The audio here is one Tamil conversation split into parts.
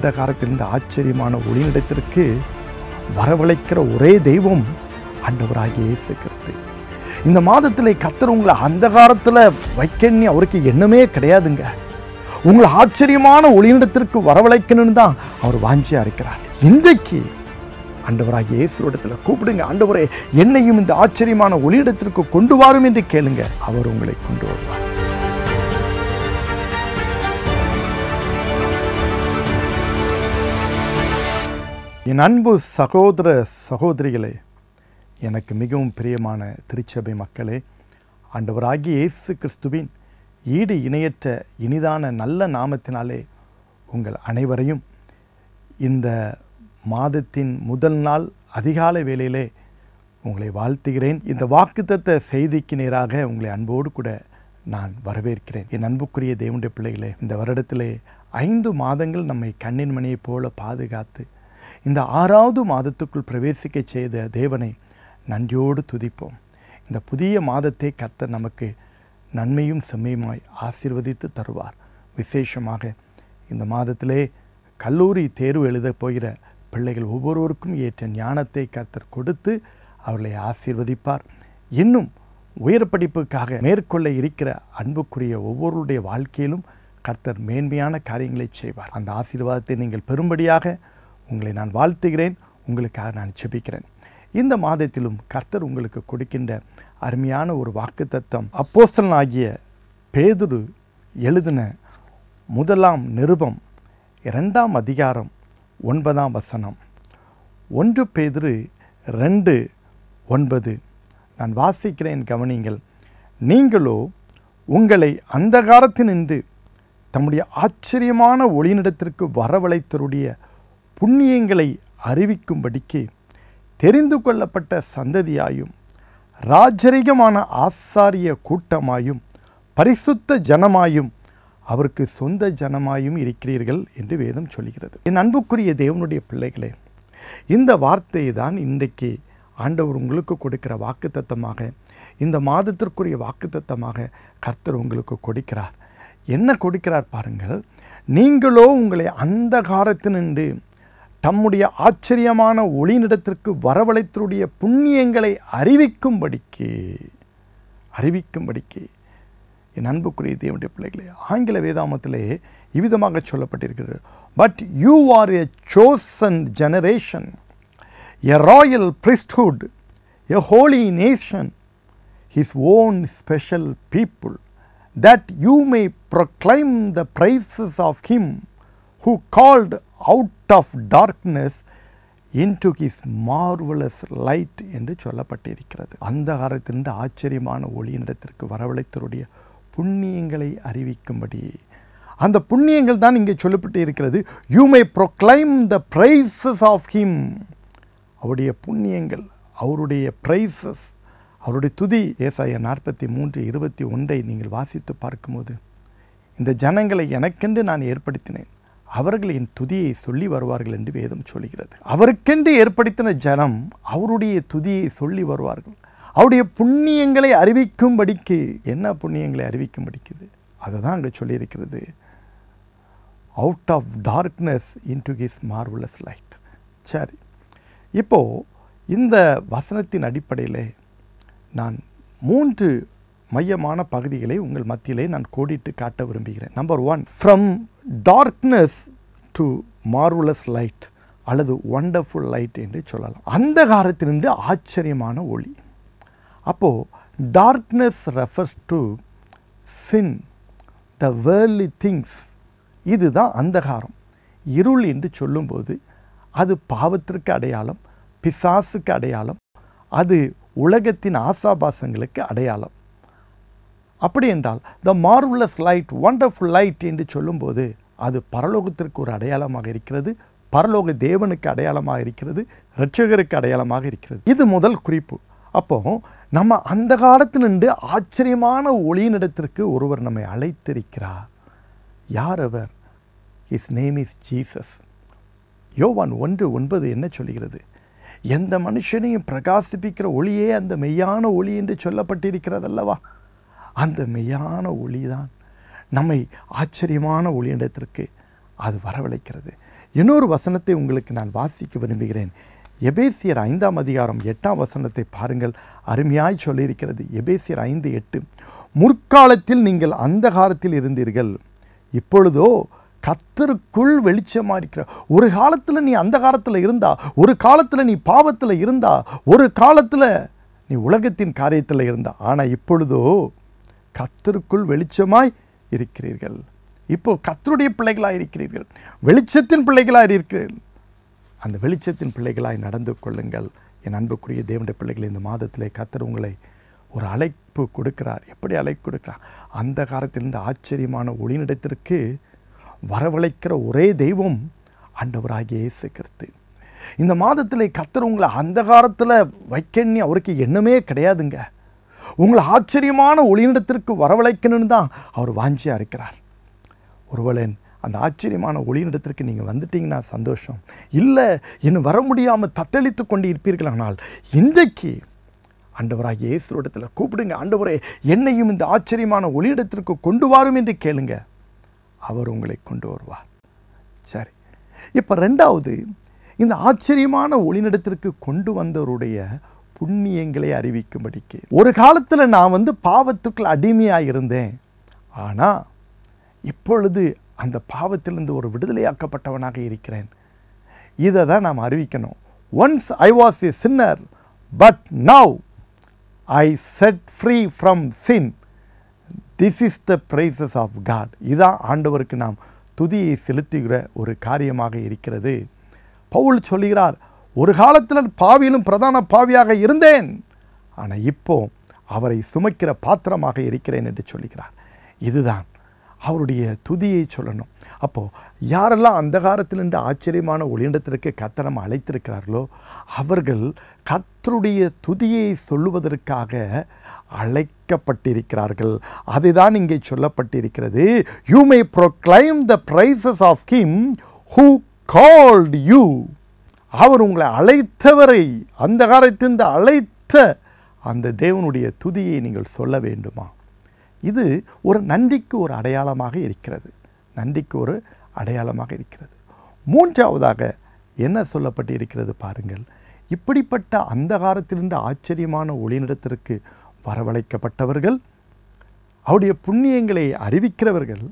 அந்தகாரத்திலிருந்து ஆச்சரியமான ஒளியிடத்திற்கு வரவழைக்கிற ஒரே தெய்வம் ஆண்டவராகிய இயேசு கிறிஸ்து இந்த மாதத்தில் கத்தர் உங்களை அந்தகாரத்தில் வைக்கணும்னு அவருக்கு எண்ணமே கிடையாதுங்க உங்களை ஆச்சரியமான ஒளியிடத்திற்கு வரவழைக்கணும்னு தான் அவர் வாஞ்சியா இருக்கிறார் இன்றைக்கு ஆண்டவராகிய இயேசுவிடத்தில் கூப்பிடுங்க ஆண்டவரே என்னையும் இந்த ஆச்சரியமான ஒளியிடத்திற்கு கொண்டு வாரும் என்று கேளுங்க அவர் உங்களை கொண்டு வருவார் என் அன்பு சகோதர சகோதரிகளே எனக்கு மிகவும் பிரியமான திருச்சபை மக்களே ஆண்டவராகிய இயேசு கிறிஸ்துவின் ஈடு இணையற்ற இனிதான நல்ல நாமத்தினாலே உங்கள் அனைவரையும் இந்த மாதத்தின் முதல் நாள் அதிகாலை வேளையிலே உங்களை வாழ்த்துகிறேன் இந்த வாக்குத்தத்த செய்திக்கு நேராக உங்களை அன்போடு கூட நான் வரவேற்கிறேன் என் அன்புக்குரிய தேவனுடைய பிள்ளைகளே இந்த வருடத்திலே ஐந்து மாதங்கள் நம்மை கண்ணின் மணியைப் போல பாதுகாத்து இந்த ஆறாவது மாதத்துக்குள் பிரவேசிக்க செய்த தேவனை நன்றியோடு துதிப்போம் இந்த புதிய மாதத்தை கர்த்தர் நமக்கு நன்மையும் செம்மையுமாய் ஆசீர்வதித்து தருவார் விசேஷமாக இந்த மாதத்திலே கல்லூரி தேர்வு எழுதப் போகிற பிள்ளைகள் ஒவ்வொருவருக்கும் ஏற்ற ஞானத்தை கர்த்தர் கொடுத்து அவர்களை ஆசீர்வதிப்பார் இன்னும் உயர் படிப்புக்காக மேற்கொள்ள இருக்கிற அன்புக்குரிய ஒவ்வொருடைய வாழ்க்கையிலும் கர்த்தர் மேன்மையான காரியங்களை செய்வார் அந்த ஆசீர்வாதத்தை நீங்கள் பெறும்படியாக உங்களை நான் வாழ்த்துகிறேன் உங்களுக்காக நான் செபிக்கிறேன் இந்த மாதத்திலும் கர்த்தர் உங்களுக்கு கொடுக்கின்ற அருமையான ஒரு வாக்குத்தத்தம் அப்போஸ்தலன் ஆகிய பேதுரு எழுதின முதலாம் நிருபம் இரண்டாம் அதிகாரம் ஒன்பதாம் வசனம் ஒன்று பேதுரு ரெண்டு ஒன்பது நான் வாசிக்கிறேன் கவனிங்கள் நீங்களோ உங்களை அந்தகாரத்தினின்று தம்முடைய ஆச்சரியமான ஒளியினிடத்திற்கு வரவழைத்தருடைய புண்ணியங்களை அறிவிக்கும்படிக்கு தெரிந்து கொள்ளப்பட்ட சந்ததியாயும் ராஜரிகமான ஆசாரிய கூட்டமாயும் பரிசுத்த ஜனமாயும் அவருக்கு சொந்த ஜனமாயும் இருக்கிறீர்கள் என்று வேதம் சொல்கிறது என் அன்புக்குரிய தேவனுடைய பிள்ளைகளே இந்த வார்த்தையை தான் இன்றைக்கு ஆண்டவர் உங்களுக்கு கொடுக்கிற வாக்குத்தத்தமாக இந்த மாதத்திற்குரிய வாக்குத்தத்தமாக கர்த்தர் உங்களுக்கு கொடுக்கிறார் என்ன கொடுக்கிறார் பாருங்கள் நீங்களோ உங்களை அந்த காலத்தினின்று தம்முடைய ஆச்சரியமான ஒளிநிடத்திற்கு வரவழைத்தருடைய புண்ணியங்களை அறிவிக்கும்படிக்கு அறிவிக்கும்படிக்கு என் அன்புக்குரிய தேவனுடைய பிள்ளைகளே ஆங்கில வேதாமத்திலே இவ்விதமாக சொல்லப்பட்டிருக்கிறது but you are a chosen generation a royal priesthood a holy nation his own special people that you may proclaim the praises of him who called out of darkness into his marvelous light என்று சொல்லப்பட்டிருக்கிறது அந்த காலத்திலிருந்து ஆச்சரியமான ஒளியினிடத்திற்கு வரவழைத்தருடைய புண்ணியங்களை அறிவிக்கும்படி அந்த புண்ணியங்கள் தான் இங்கே சொல்லப்பட்டு இருக்கிறது you may proclaim the praises of him அவருடைய புண்ணியங்கள் அவருடைய பிரைசஸ் அவருடைய துதி ஏசாய நாற்பத்தி மூன்று இருபத்தி ஒன்றை நீங்கள் வாசித்து பார்க்கும்போது இந்த ஜனங்களை எனக்கென்று நான் ஏற்படுத்தினேன் அவர்கள் என் துதியை சொல்லி வருவார்கள் என்று வேதம் சொல்கிறது அவருக்கென்று ஏற்படுத்தின ஜனம் அவருடைய துதியை சொல்லி வருவார்கள் அவருடைய புண்ணியங்களை அறிவிக்கும்படிக்கு என்ன புண்ணியங்களை அறிவிக்கும்படிக்குது அதை தான் அங்கே சொல்லியிருக்கிறது out of darkness into his marvellous light சரி இப்போது இந்த வசனத்தின் அடிப்படையில் நான் மூன்று மையமான பகுதிகளை உங்கள் மத்தியிலே நான் கோடிட்டு காட்ட விரும்புகிறேன் number one from darkness to marvellous light அல்லது ஒண்டர்ஃபுல் லைட் என்று சொல்லலாம் அந்த காலத்திலிருந்து ஆச்சரியமான ஒளி அப்போது darkness refers to sin the வேர்லி திங்ஸ் இதுதான் அந்தகாரம் இருள் என்று சொல்லும்போது அது பாவத்திற்கு அடையாளம் பிசாசுக்கு அடையாளம் அது உலகத்தின் ஆசாபாசங்களுக்கு அடையாளம் அப்படி என்றால் the marvellous light wonderful light என்று சொல்லும்போது அது பரலோகத்திற்கு ஒரு அடையாளமாக இருக்கிறது பரலோக தேவனுக்கு அடையாளமாக இருக்கிறது இரட்சகருக்கு அடையாளமாக இருக்கிறது இது முதல் குறிப்பு அப்போ நம்ம அந்த காலத்திலிருந்து ஆச்சரியமான ஒளியினிடத்திற்கு ஒருவர் நம்மை அழைத்திருக்கிறார் யார் அவர் his name is Jesus Yovan ஒன்று ஒன்பது என்ன சொல்கிறது எந்த மனுஷனையும் பிரகாசிப்பிக்கிற ஒளியே அந்த மெய்யான ஒளி என்று சொல்லப்பட்டிருக்கிறது அல்லவா அந்த மெய்யான ஒளி தான் நம்மை ஆச்சரியமான ஒளியிடத்திற்கு அது வரவழைக்கிறது இன்னொரு வசனத்தை உங்களுக்கு நான் வாசிக்க விரும்புகிறேன் எபேசியர் ஐந்தாம் அதிகாரம் எட்டாம் வசனத்தை பாருங்கள் அருமையாய் சொல்லியிருக்கிறது எபேசியர் ஐந்து எட்டு முற்காலத்தில் நீங்கள் அந்தகாரத்தில் இருந்தீர்கள் இப்பொழுதோ கத்தருக்குள் வெளிச்சமாக இருக்கிற ஒரு காலத்தில் நீ அந்த காலத்தில் இருந்தா ஒரு காலத்தில் நீ பாவத்தில் இருந்தா ஒரு காலத்தில் நீ உலகத்தின் காரியத்தில் இருந்தா ஆனால் இப்பொழுதோ கத்தருக்குள் வெளிச்சமாய் இருக்கிறீர்கள் இப்போ கத்தருடைய பிள்ளைகளாக இருக்கிறீர்கள் வெளிச்சத்தின் பிள்ளைகளாக இருக்கிறீர்கள் அந்த வெளிச்சத்தின் பிள்ளைகளாய் நடந்து கொள்ளுங்கள் என் அன்புக்குரிய தேவனுடைய பிள்ளைகள் இந்த மாதத்திலே கத்தர் உங்களை ஒரு அழைப்பு கொடுக்கிறார் எப்படி அழைப்பு கொடுக்கிறார் அந்த காலத்திலிருந்து ஆச்சரியமான ஒளிநிடத்திற்கு வரவழைக்கிற ஒரே தெய்வம் ஆண்டவராகிய இயேசு கிறிஸ்து இந்த மாதத்தில் கத்தர் உங்களை அந்த காலத்தில் வைக்கணும்னு அவருக்கு எண்ணமே கிடையாதுங்க உங்களை ஆச்சரியமான ஒளிநிடத்திற்கு வரவழைக்கணும்னு தான் அவர் வாஞ்சியாக இருக்கிறார் ஒருவேளை அந்த ஆச்சரியமான ஒளியிடத்திற்கு நீங்கள் வந்துட்டீங்கன்னா சந்தோஷம் இல்லை இன்னும் வர முடியாமல் தத்தளித்து கொண்டு இருப்பீர்களானால் இன்றைக்கு ஆண்டவராகிய இயேசுவிடத்தில் கூப்பிடுங்க ஆண்டவரே என்னையும் இந்த ஆச்சரியமான ஒளியிடத்திற்கு கொண்டு வாரும் என்று கேளுங்க அவர் உங்களை கொண்டு வருவார் சரி இப்போ ரெண்டாவது இந்த ஆச்சரியமான ஒளிநடத்திற்கு கொண்டு வந்தவருடைய புண்ணியங்களை அறிவிக்கும்படிக்கு ஒரு காலத்தில் நான் வந்து பாவத்துக்குள் அடிமையாக இருந்தேன் ஆனால் இப்பொழுது அந்த பாவத்திலிருந்து ஒரு விடுதலையாக்கப்பட்டவனாக இருக்கிறேன் இதை தான் நாம் அறிவிக்கணும் once I was a sinner but now I set free from sin this is the praises of God இதான் ஆண்டவருக்கு நாம் துதியை செலுத்துகிற ஒரு காரியமாக இருக்கிறது பவுல் சொல்லுகிறார் ஒரு காலத்தில் பாவியிலும் பிரதான பாவியாக இருந்தேன் ஆனால் இப்போ அவரை சுமக்கிற பாத்திரமாக இருக்கிறேன் என்று சொல்லுகிறார் இதுதான் அவருடைய துதியை சொல்லணும் அப்போது யாரெல்லாம் அந்த காலத்திலிருந்து ஆச்சரியமான ஒளியிடத்திற்கு கத்தனம் அழைத்திருக்கிறார்களோ அவர்கள் கத்தருடைய துதியை சொல்லுவதற்காக அழைக்கப்பட்டிருக்கிறார்கள் அதுதான் இங்கே சொல்லப்பட்டிருக்கிறது you may proclaim the praises of him who called you அவர் உங்களை அழைத்தவரை அந்த காலத்திலிருந்து அழைத்த அந்த தேவனுடைய துதியை நீங்கள் சொல்ல வேண்டுமா இது ஒரு நன்றிக்கு ஒரு அடையாளமாக இருக்கிறது நன்றிக்கு ஒரு அடையாளமாக இருக்கிறது மூன்றாவதாக என்ன சொல்லப்பட்டு இருக்கிறது பாருங்கள் இப்படிப்பட்ட அந்த காலத்திலிருந்து ஆச்சரியமான ஒளிநிடத்திற்கு வரவழைக்கப்பட்டவர்கள் அவருடைய புண்ணியங்களை அறிவிக்கிறவர்கள்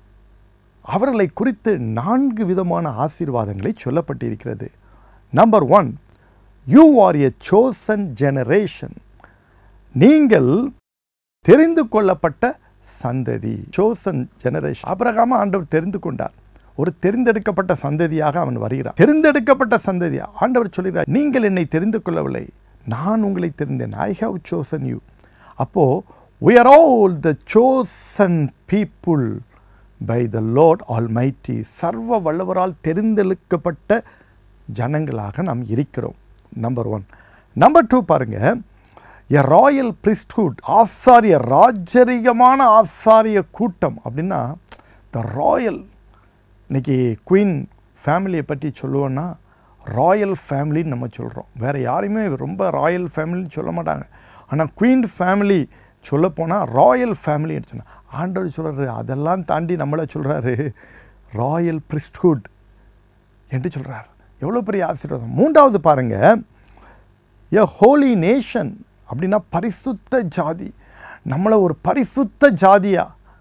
அவர்களை குறித்து நான்கு விதமான ஆசீர்வாதங்களை சொல்லப்பட்டிருக்கிறது number one you are a chosen generation நீங்கள் தெரிந்து கொள்ளப்பட்ட சந்ததி சோசன் ஜெனரேஷன் அபிரகாம ஆண்டவர் தெரிந்து கொண்டார் ஒரு தெரிந்தெடுக்கப்பட்ட சந்ததியாக அவன் வருகிறார் தெரிந்தெடுக்கப்பட்ட சந்ததி ஆண்டவர் சொல்கிறார் நீங்கள் என்னை தெரிந்து கொள்ளவில்லை நான் உங்களை தெரிந்தேன் ஐ ஹவ் சோசன் யூ அப்போ we are all the chosen people by the Lord Almighty சர்வ வல்லவரால் தெரிந்தெடுக்கப்பட்ட ஜனங்களாக நாம் இருக்கிறோம் நம்பர் ஒன் நம்பர் டூ பாருங்க எ ராயல் priesthood ஆசாரிய ராஜரிகமான ஆசாரிய கூட்டம் அப்படின்னா த ராயல் இன்னைக்கு குயின் ஃபேமிலியை பற்றி சொல்லுவோன்னா ராயல் ஃபேமிலின்னு நம்ம சொல்கிறோம் வேறு யாரையுமே ரொம்ப ராயல் ஃபேமிலின்னு சொல்ல மாட்டாங்க ஆனால் குயின் ஃபேமிலி சொல்லப்போனால் ராயல் ஃபேமிலின்னு சொன்னால் ஆண்டவர் சொல்கிறாரு அதெல்லாம் தாண்டி நம்மளை சொல்கிறாரு ராயல் priesthood என்று சொல்கிறார் எவ்வளோ பெரிய ஆசீர்வாதம் மூன்றாவது பாருங்கள் எ ஹோலி நேஷன் அப்படின்னா பரிசுத்த ஜாதி நம்மளை ஒரு பரிசுத்த ஜாதியா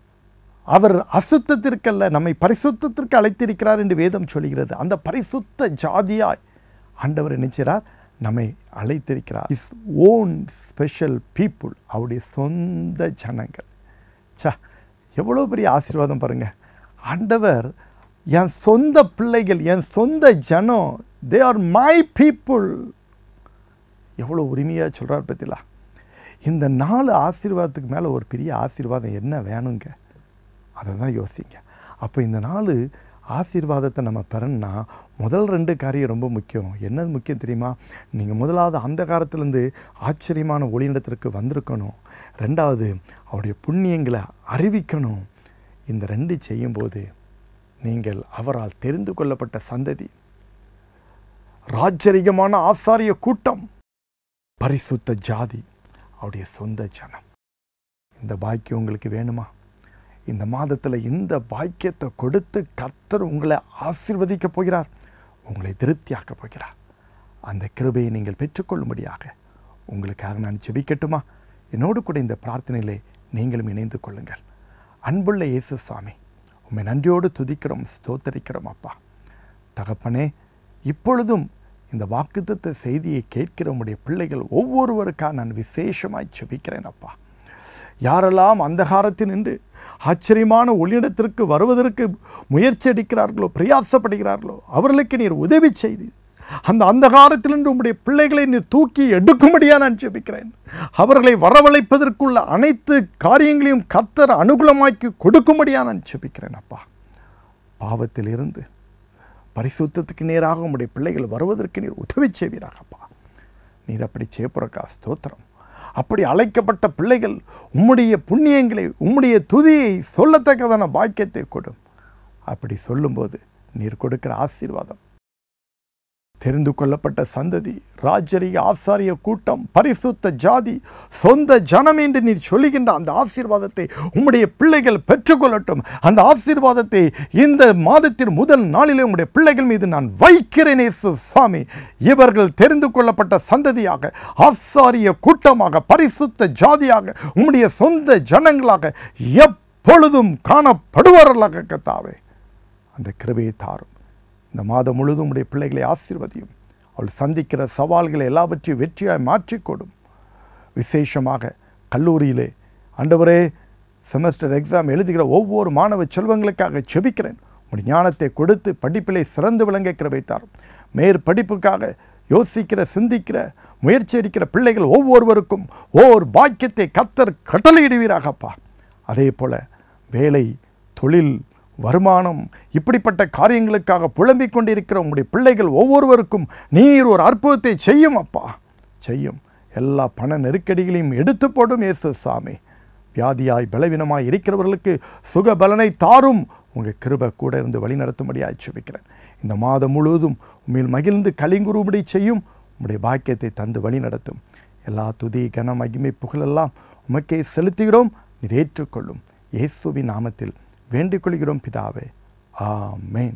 அவர் அசுத்தத்திற்கல்ல நம்மை பரிசுத்தத்திற்கு அழைத்திருக்கிறார் என்று வேதம் சொல்கிறது அந்த பரிசுத்த ஜாதியாய் ஆண்டவர் நினைச்சார் நம்மை அழைத்திருக்கிறார் இஸ் ஓன் ஸ்பெஷல் பீப்புள் அவருடைய சொந்த ஜனங்கள் சா எவ்வளோ பெரிய ஆசீர்வாதம் பாருங்கள் ஆண்டவர் என் சொந்த பிள்ளைகள் என் சொந்த ஜனம் தே ஆர் மை பீப்புள் எவ்வளோ உரிமையாக சொல்கிறார் பத்திலா இந்த நாலு ஆசீர்வாதத்துக்கு மேலே ஒரு பெரிய ஆசீர்வாதம் என்ன வேணுங்க அதை தான் யோசிங்க அப்போ இந்த நாலு ஆசீர்வாதத்தை நம்ம பெறணும்னா முதல் ரெண்டு காரியம் ரொம்ப முக்கியம் என்னது முக்கியம் தெரியுமா நீங்கள் முதலாவது அந்த காலத்துலேருந்து ஆச்சரியமான ஒளியிடத்திற்கு வந்திருக்கணும் ரெண்டாவது அவருடைய புண்ணியங்களை அறிவிக்கணும் இந்த ரெண்டு செய்யும்போது நீங்கள் அவரால் தெரிந்து கொள்ளப்பட்ட சந்ததி ராஜரிகமான ஆசாரிய கூட்டம் பரிசுத்த ஜாதி அவருடைய சொந்த ஜனம் இந்த பாக்கியம் உங்களுக்கு வேணுமா இந்த மாதத்தில் இந்த பாக்கியத்தை கொடுத்து கர்த்தர் உங்களை ஆசீர்வதிக்க போகிறார் உங்களை திருப்தியாக்க போகிறார் அந்த கிருபையை நீங்கள் பெற்றுக்கொள்ளும்படியாக உங்களுக்காக நான் ஜெபிக்கட்டுமா என்னோடு கூட இந்த பிரார்த்தனையிலே நீங்களும் இணைந்து கொள்ளுங்கள் அன்புள்ள இயேசு சுவாமி உம்மை நன்றியோடு துதிக்கிறோம் ஸ்தோத்தரிக்கிறோம் அப்பா தகப்பனே இப்பொழுதும் இந்த வாக்குத்தத்த செய்தியை கேட்கிற உம்முடைய பிள்ளைகள் ஒவ்வொருவருக்காக நான் விசேஷமாய் செபிக்கிறேன் அப்பா யாரெல்லாம் அந்தகாரத்தில் நின்று ஆச்சரியமான ஒளியிடத்திற்கு வருவதற்கு முயற்சி எடுக்கிறார்களோ பிரயாசப்படுகிறார்களோ அவர்களுக்கு நீர் உதவி செய்து அந்த அந்தகாரத்திலிருந்து உம்முடைய பிள்ளைகளை நீர் தூக்கி எடுக்கும்படியாக நான் ஜெபிக்கிறேன் அவர்களை வரவழைப்பதற்குள்ள அனைத்து காரியங்களையும் கத்தர் அனுகூலமாக்கி கொடுக்கும்படியாக நான் ஜெபிக்கிறேன் அப்பா பாவத்தில் இருந்து பரிசுத்தத்துக்கு நேராக உம்முடைய பிள்ளைகள் வருவதற்கு நீர் உதவி செய்வீராகப்பா நீர் அப்படி செய்யப்புறக்கா ஸ்தோத்திரம் அப்படி அழைக்கப்பட்ட பிள்ளைகள் உம்முடைய புண்ணியங்களை உம்முடைய துதியை சொல்லத்தக்கதான பாக்கியத்தை கொடும் அப்படி சொல்லும்போது நீர் கொடுக்கிற ஆசீர்வாதம் தெரிந்து கொள்ளப்பட்ட சந்ததி ராஜரிக ஆசாரிய கூட்டம் பரிசுத்த ஜாதி சொந்த ஜனம் என்று நீர் சொல்லுகின்ற அந்த ஆசீர்வாதத்தை உம்முடைய பிள்ளைகள் பெற்றுக்கொள்ளட்டும் அந்த ஆசீர்வாதத்தை இந்த மாதத்தின் முதல் நாளிலே உம்முடைய பிள்ளைகள் மீது நான் வைக்கிறேன் இயேசு சுவாமி இவர்கள் தெரிந்து கொள்ளப்பட்ட சந்ததியாக ஆசாரிய கூட்டமாக பரிசுத்த ஜாதியாக உம்முடைய சொந்த ஜனங்களாக எப்பொழுதும் காணப்படுவார்களாக கத்தாவே அந்த கிருபையை தாரும் இந்த மாதம் முழுதும் உடைய பிள்ளைகளை ஆசீர்வதியும் அவள் சந்திக்கிற சவால்களை எல்லாவற்றையும் வெற்றியாய் மாற்றிக்கொடும் விசேஷமாக கல்லூரியிலே ஆண்டவரே செமஸ்டர் எக்ஸாம் எழுதுகிற ஒவ்வொரு மாணவ செல்வங்களுக்காக செபிக்கிறேன் உடைய ஞானத்தை கொடுத்து படிப்பிலே சிறந்து விளங்க கிருபைத்தார் மேற் படிப்புக்காக யோசிக்கிற சிந்திக்கிற முயற்சி எடுக்கிற பிள்ளைகள் ஒவ்வொருவருக்கும் ஓர் பாக்கியத்தை கத்தர் கட்டளையிடுவீராகப்பா அதே போல் வேலை தொழில் வருமானம் இப்படிப்பட்ட காரியங்களுக்காக புலம்பிக் கொண்டிருக்கிற உங்களுடைய பிள்ளைகள் ஒவ்வொருவருக்கும் நீர் ஒரு அற்புதத்தை செய்யும் அப்பா செய்யும் எல்லா பண நெருக்கடிகளையும் எடுத்து போடும் இயேசு சாமி வியாதியாய் பலவீனமாய் இருக்கிறவர்களுக்கு சுக பலனை தாரும் உங்கள் கிருபை கூட இருந்து வழி நடத்தும்படியாய் சுபிக்கிறேன் இந்த மாதம் முழுவதும் உண்மையில் மகிழ்ந்து கலிங்குருபடி செய்யும் உம்முடைய பாக்கியத்தை தந்து வழி நடத்தும் எல்லா துதி கன மகிமை புகழெல்லாம் உமக்கே செலுத்துகிறோம் நீர் ஏற்றுக்கொள்ளும் இயேசுவின் நாமத்தில் வேண்டிக் கொள்கிறோம் பிதாவே ஆமேன்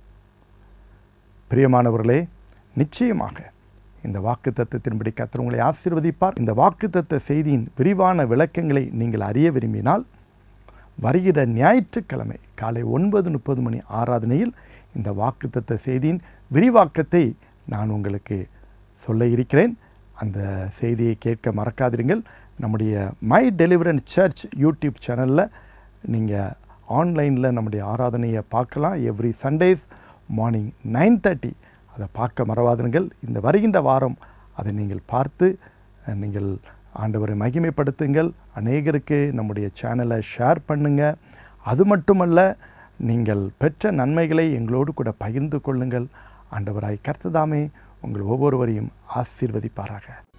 பிரியமானவர்களே நிச்சயமாக இந்த வாக்கு தத்துவத்தின்படி கத்தர் உங்களை ஆசீர்வதிப்பார் இந்த வாக்கு தத்த செய்தியின் விரிவான விளக்கங்களை நீங்கள் அறிய விரும்பினால் வருகிற ஞாயிற்றுக்கிழமை காலை ஒன்பது முப்பது மணி ஆராதனையில் இந்த வாக்கு தத்த செய்தியின் விரிவாக்கத்தை நான் உங்களுக்கு சொல்ல இருக்கிறேன் அந்த செய்தியை கேட்க மறக்காதிருங்கள் நம்முடைய மை டெலிவரன்ஸ் சர்ச் யூடியூப் சேனலில் நீங்கள் ஆன்லைனில் நம்முடைய ஆராதனையை பார்க்கலாம் every Sundays morning nine thirty அதை பார்க்க மறவாதீர்கள் இந்த வருகின்ற வாரம் அதை நீங்கள் பார்த்து அஹ், நீங்கள் ஆண்டவரை மகிமைப்படுத்துங்கள் அநேகருக்கு நம்முடைய சேனலை ஷேர் பண்ணுங்கள் அது மட்டுமல்ல நீங்கள் பெற்ற நன்மைகளை எங்களோடு கூட பகிர்ந்து கொள்ளுங்கள் ஆண்டவராய் கர்த்ததாமே உங்கள் ஒவ்வொருவரையும் ஆசீர்வதிப்பாராக